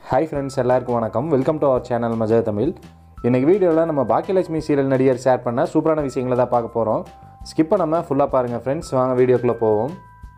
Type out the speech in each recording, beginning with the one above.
hi friends எல்லாருக்கும் வணக்கம் welcome to our channel மஜா தமிழ் இன்றைக்கி வீடியோவில் நம்ம பாக்கியலட்சுமி சீரியல் நடிகர் ஷேர் பண்ண சூப்பரான விஷயங்களை தான் பார்க்க போகிறோம் ஸ்கிப் பண்ணாமல் ஃபுல்லாக பாருங்கள் ஃப்ரெண்ட்ஸ் வாங்க வீடியோக்குள்ளே போவோம்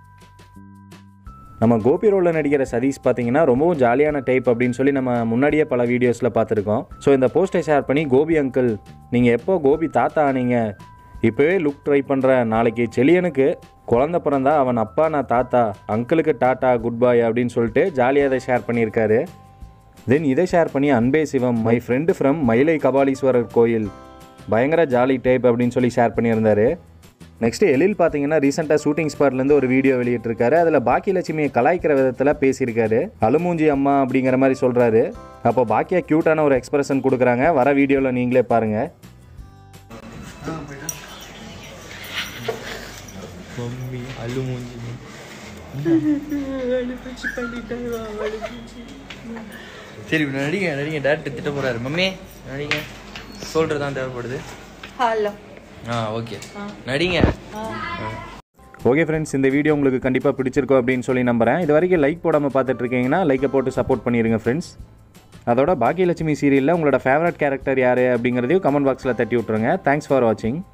நம்ம கோபி ரோலில் நடிக்கிற சதீஷ் பார்த்தீங்கன்னா ரொம்பவும் ஜாலியான டைப் அப்படின்னு சொல்லி நம்ம முன்னாடியே பல வீடியோஸில் பார்த்துருக்கோம் ஸோ இந்த போஸ்ட்டை ஷேர் பண்ணி கோபி அங்கிள் நீங்கள் எப்போ கோபி தாத்தா ஆனீங்க இப்போவே லுக் ட்ரை பண்ணுற நாளைக்கு செலியனுக்கு குழந்த பிறந்தா அவன் அப்பா நான் தாத்தா அங்கிளுக்கு டாட்டா குட் பாய் அப்படின்னு சொல்லிட்டு ஜாலியாக அதை ஷேர் பண்ணியிருக்காரு தென் இதை ஷேர் பண்ணி அன்பே சிவம் மை ஃப்ரெண்டு ஃப்ரம் மயிலை கபாலீஸ்வரர் கோயில் பயங்கர ஜாலி டைப் அப்படின்னு சொல்லி ஷேர் பண்ணியிருந்தாரு நெக்ஸ்ட் எழில் பார்த்தீங்கன்னா ரீசெண்டாக ஷூட்டிங் ஸ்பாட்லேருந்து ஒரு வீடியோ வெளியிட்டிருக்காரு அதில் பாக்கியலட்சுமியை கலாய்க்கிற விதத்தில் பேசியிருக்காரு அலுமூஞ்சி அம்மா அப்படிங்கிற மாதிரி சொல்கிறாரு அப்போ பாக்கியா க்யூட்டான ஒரு எக்ஸ்பிரஷன் கொடுக்குறாங்க வர வீடியோவில் நீங்களே பாருங்கள் மம்மி அள்ளு மூஞ்சி சரி இப்ப நடிங்க நடிங்க டேரக்டர் திட்ட போறாரு மம்மி நடிங்க சோல்டர் தான் தேவைப்படுது ஹலோ ஆ ஓகே நடிங்க ஓகே ஃப்ரெண்ட்ஸ் இந்த வீடியோ உங்களுக்கு கண்டிப்பாக பிடிச்சிருக்கோம் அப்படின்னு சொல்லி நம்புறேன் இது வரைக்கும் லைக் போடாமல் பார்த்துட்டு இருக்கீங்கன்னா லைக்கை போட்டு சப்போர்ட் பண்ணிடுங்க ஃப்ரெண்ட்ஸ் அதோட பாக்கியலட்சுமி சீரியலில் உங்களோட ஃபேவரட் கேரக்டர் யார் அப்படிங்கிறதையும் கமெண்ட் பாக்ஸில் தட்டி விட்ருங்க தேங்க்ஸ் ஃபார் வாட்சிங்